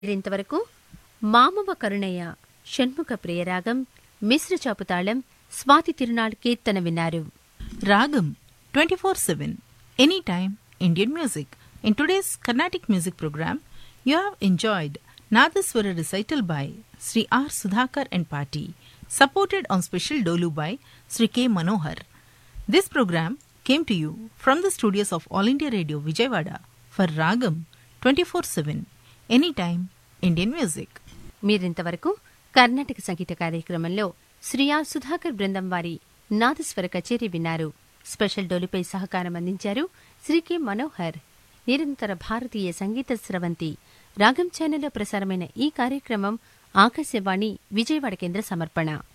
ఇంతవరకు మామవ కరుణయ్య షణ్ముఖ ప్రియరాగం మిశ్ర చాపుతాళం స్వాతి తిరునాళ్ కీర్తన విన్నారు Ragam 24 7 Anytime Indian Music. In today's Carnatic music program, you have enjoyed Nadaswara recital by Sri R. Sudhakar and Party, supported on special Dolu by Sri K. Manohar. This program came to you from the studios of All India Radio Vijayawada for Ragam 24 7 Anytime Indian Music. మీరింతవరకు కర్ణాటక సంగీత కార్యక్రమంలో శ్రీయా సుధాకర్ బృందం వారి నాదస్వర కచేరీ విన్నారు special డోలుపై సహకారం అందించారు Shri K Manohar నిరంతర భారతీయ సంగీత స్రవంతి రాగం ఛానల్లో ప్రసారమైన ఈ కార్యక్రమం ఆకాశవాణి విజయవాడ కేంద్ర సమర్పణ